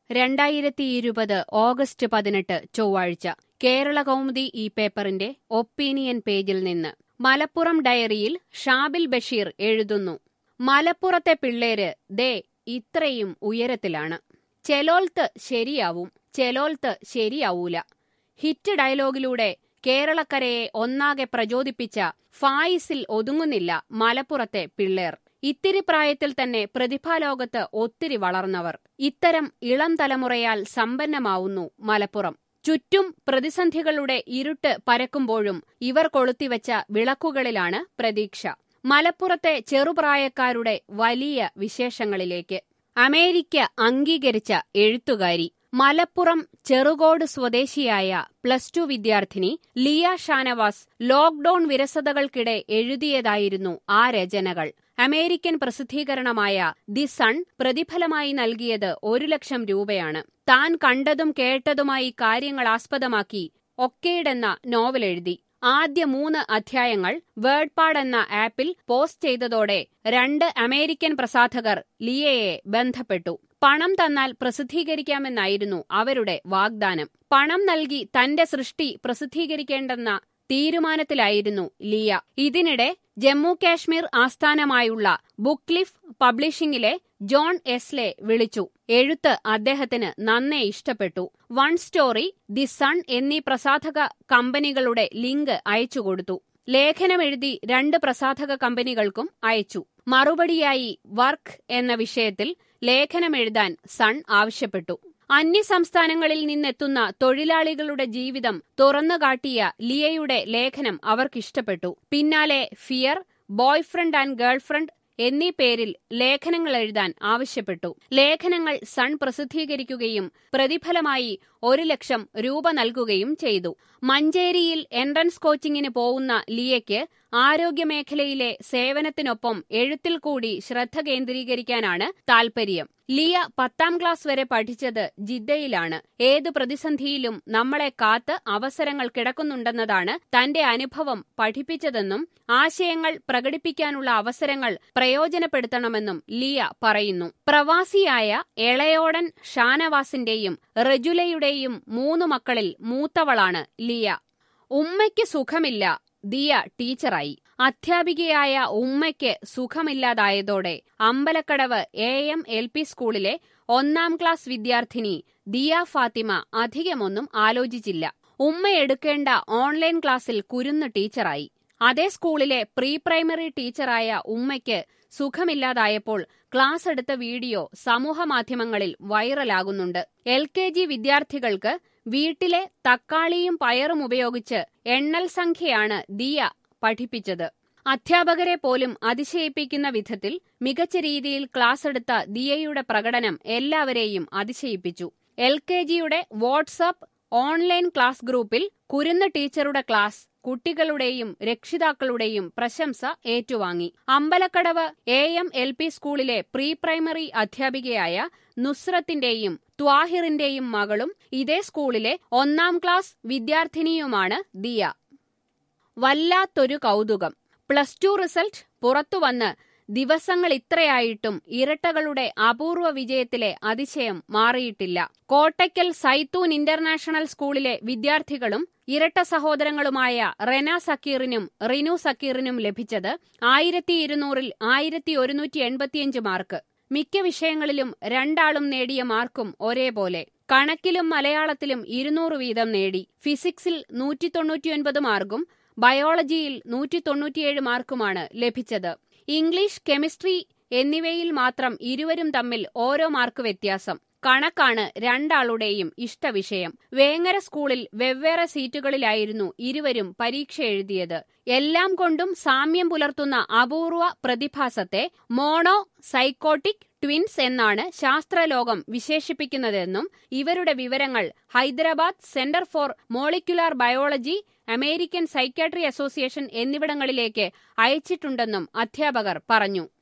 രണ്ടായിരത്തി ഇരുപത് ഓഗസ്റ്റ് പതിനെട്ട് ചൊവ്വാഴ്ച കേരള കൗമുദി ഈ പേപ്പറിന്റെ ഒപ്പീനിയൻ പേജിൽ നിന്ന് മലപ്പുറം ഡയറിയിൽ ഷാബിൽ ബഷീർ എഴുതുന്നു മലപ്പുറത്തെ പിള്ളേര് ദേ ഇത്രയും ഉയരത്തിലാണ് ചെലോൽത്ത് ശരിയാവും ചെലോൽത്ത് ശരിയാവൂല ഹിറ്റ് ഡയലോഗിലൂടെ കേരളക്കരയെ ഒന്നാകെ പ്രചോദിപ്പിച്ച ഫായിസിൽ ഒതുങ്ങുന്നില്ല മലപ്പുറത്തെ പിള്ളേർ ഇത്തിരി പ്രായത്തിൽ തന്നെ പ്രതിഭാലോകത്ത് ഒത്തിരി വളർന്നവർ ഇത്തരം ഇളം തലമുറയാൽ സമ്പന്നമാവുന്നു മലപ്പുറം ചുറ്റും പ്രതിസന്ധികളുടെ ഇരുട്ട് പരക്കുമ്പോഴും ഇവർ കൊളുത്തിവെച്ച വിളക്കുകളിലാണ് പ്രതീക്ഷ മലപ്പുറത്തെ ചെറുപ്രായക്കാരുടെ വലിയ വിശേഷങ്ങളിലേക്ക് അമേരിക്ക അംഗീകരിച്ച എഴുത്തുകാരി മലപ്പുറം ചെറുകോട് സ്വദേശിയായ പ്ലസ് ടു വിദ്യാർത്ഥിനി ലിയ ഷാനവാസ് ലോക്ഡൌൺ വിരസതകൾക്കിടെ എഴുതിയതായിരുന്നു ആ രചനകൾ അമേരിക്കൻ പ്രസിദ്ധീകരണമായ ദി സൺ പ്രതിഫലമായി നൽകിയത് ഒരു ലക്ഷം രൂപയാണ് താൻ കണ്ടതും കേട്ടതുമായി കാര്യങ്ങൾ ആസ്പദമാക്കി ഒക്കേഡെന്ന നോവൽ എഴുതി ആദ്യ മൂന്ന് അധ്യായങ്ങൾ വേർഡ്പാഡ് എന്ന ആപ്പിൽ പോസ്റ്റ് ചെയ്തതോടെ രണ്ട് അമേരിക്കൻ പ്രസാധകർ ലിയയെ ബന്ധപ്പെട്ടു പണം തന്നാൽ പ്രസിദ്ധീകരിക്കാമെന്നായിരുന്നു അവരുടെ വാഗ്ദാനം പണം നൽകി തന്റെ സൃഷ്ടി പ്രസിദ്ധീകരിക്കേണ്ടെന്ന തീരുമാനത്തിലായിരുന്നു ലിയ ഇതിനിടെ ജമ്മു കാശ്മീർ ആസ്ഥാനമായുള്ള ബുക്ക്ലിഫ് പബ്ലിഷിംഗിലെ ജോൺ എസ്ലെ വിളിച്ചു എഴുത്ത് അദ്ദേഹത്തിന് നന്നേ ഇഷ്ടപ്പെട്ടു വൺ സ്റ്റോറി ദി സൺ എന്നീ പ്രസാധക കമ്പനികളുടെ ലിങ്ക് അയച്ചുകൊടുത്തു ലേഖനമെഴുതി രണ്ട് പ്രസാധക കമ്പനികൾക്കും അയച്ചു മറുപടിയായി വർക്ക് എന്ന വിഷയത്തിൽ ലേഖനമെഴുതാൻ സൺ ആവശ്യപ്പെട്ടു അന്യസംസ്ഥാനങ്ങളിൽ നിന്നെത്തുന്ന തൊഴിലാളികളുടെ ജീവിതം തുറന്നുകാട്ടിയ ലിയയുടെ ലേഖനം അവർക്കിഷ്ടപ്പെട്ടു പിന്നാലെ ഫിയർ ബോയ്ഫ്രണ്ട് ആൻഡ് ഗേൾഫ്രണ്ട് എന്നീ പേരിൽ ലേഖനങ്ങൾ എഴുതാൻ ആവശ്യപ്പെട്ടു ലേഖനങ്ങൾ സൺ പ്രസിദ്ധീകരിക്കുകയും പ്രതിഫലമായി ഒരു ലക്ഷം രൂപ നൽകുകയും ചെയ്തു മഞ്ചേരിയിൽ എൻട്രൻസ് കോച്ചിങ്ങിന് പോകുന്ന ലിയയ്ക്ക് ആരോഗ്യമേഖലയിലെ സേവനത്തിനൊപ്പം എഴുത്തിൽ കൂടി ശ്രദ്ധ കേന്ദ്രീകരിക്കാനാണ് താൽപര്യം ലിയ പത്താം ക്ലാസ് വരെ പഠിച്ചത് ജിദ്ദയിലാണ് ഏതു പ്രതിസന്ധിയിലും നമ്മളെ കാത്ത് അവസരങ്ങൾ കിടക്കുന്നുണ്ടെന്നതാണ് തന്റെ അനുഭവം പഠിപ്പിച്ചതെന്നും ആശയങ്ങൾ പ്രകടിപ്പിക്കാനുള്ള അവസരങ്ങൾ പ്രയോജനപ്പെടുത്തണമെന്നും ലിയ പറയുന്നു പ്രവാസിയായ എളയോടൻ ഷാനവാസിന്റെയും റജുലയുടെയും മൂന്നു മക്കളിൽ മൂത്തവളാണ് ലിയ ഉമ്മയ്ക്ക് സുഖമില്ല ദിയ ടീച്ചറായി അധ്യാപികയായ ഉമ്മയ്ക്ക് സുഖമില്ലാതായതോടെ Ambalakkadavu A M L P സ്കൂളിലെ ഒന്നാം ക്ലാസ് വിദ്യാർത്ഥിനി ദിയ ഫാത്തിമ അധികമൊന്നും ആലോചിച്ചില്ല ഉമ്മ എടുക്കേണ്ട ഓൺലൈൻ ക്ലാസ്സിൽ കുരുന്ന് ടീച്ചറായി അതേ സ്കൂളിലെ പ്രീ പ്രൈമറി ടീച്ചറായ ഉമ്മയ്ക്ക് സുഖമില്ലാതായപ്പോൾ ക്ലാസ് എടുത്ത വീഡിയോ സമൂഹമാധ്യമങ്ങളിൽ വൈറലാകുന്നുണ്ട് എൽ കെ ജി വിദ്യാർത്ഥികൾക്ക് വീട്ടിലെ തക്കാളിയും പയറും ഉപയോഗിച്ച് എണ്ണൽ സംഖ്യയാണ് ദിയ പഠിപ്പിച്ചത് അധ്യാപകരെ പോലും അതിശയിപ്പിക്കുന്ന വിധത്തിൽ മികച്ച രീതിയിൽ ക്ലാസ് എടുത്ത ദിയയുടെ പ്രകടനം എല്ലാവരെയും അതിശയിപ്പിച്ചു എൽ കെ ജിയുടെ വാട്സാപ്പ് ഓൺലൈൻ ക്ലാസ് ഗ്രൂപ്പിൽ കുരുന്ന് ടീച്ചറുടെ ക്ലാസ് കുട്ടികളുടെയും രക്ഷിതാക്കളുടെയും പ്രശംസ ഏറ്റുവാങ്ങി Ambalakkadavu A M L P സ്കൂളിലെ പ്രീ പ്രൈമറി അധ്യാപികയായ നുസ്രത്തിന്റെയും ത്വാഹിറിന്റെയും മകളും ഇതേ സ്കൂളിലെ ഒന്നാം ക്ലാസ് വിദ്യാർത്ഥിനിയുമാണ് ദിയ വല്ലാത്തൊരു കൗതുകം പ്ലസ് ടു റിസൾട്ട് പുറത്തുവന്ന് ദിവസങ്ങൾ ഇത്രയായിട്ടും ഇരട്ടകളുടെ അപൂർവ വിജയത്തിലെ അതിശയം മാറിയിട്ടില്ല കോട്ടയ്ക്കൽ സൈത്തൂൻ ഇന്റർനാഷണൽ സ്കൂളിലെ വിദ്യാർത്ഥികളും ഇരട്ട സഹോദരങ്ങളുമായ റെന സക്കീറിനും റിനു സക്കീറിനും ലഭിച്ചത് ആയിരത്തി ഇരുന്നൂറിൽ ആയിരത്തി ഒരുന്നൂറ്റി എൺപത്തിയഞ്ച് മാർക്ക് മിക്ക വിഷയങ്ങളിലും രണ്ടാളും നേടിയ മാർക്കും ഒരേപോലെ കണക്കിലും മലയാളത്തിലും ഇരുന്നൂറ് വീതം നേടി ഫിസിക്സിൽ നൂറ്റി തൊണ്ണൂറ്റിയൊൻപത് മാർക്കും ബയോളജിയിൽ നൂറ്റി തൊണ്ണൂറ്റിയേഴ് മാർക്കുമാണ് ലഭിച്ചത് ഇംഗ്ലീഷ് കെമിസ്ട്രി എന്നിവയിൽ മാത്രം ഇരുവരും തമ്മിൽ ഓരോ മാർക്ക് വ്യത്യാസം കണക്കാണ് രണ്ടാളുടെയും ഇഷ്ടവിഷയം വേങ്ങര സ്കൂളിൽ വെവ്വേറെ സീറ്റുകളിലായിരുന്നു ഇരുവരും പരീക്ഷ എഴുതിയത് എല്ലാം കൊണ്ടും സാമ്യം പുലർത്തുന്ന അപൂർവ പ്രതിഭാസത്തെ മോണോ സൈക്കോട്ടിക് ട്വിൻസ് എന്നാണ് ശാസ്ത്രലോകം വിശേഷിപ്പിക്കുന്നതെന്നും ഇവരുടെ വിവരങ്ങൾ Hyderabad centre for molecular biology American psychiatry association എന്നിവിടങ്ങളിലേക്ക് അയച്ചിട്ടുണ്ടെന്നും അധ്യാപകർ പറഞ്ഞു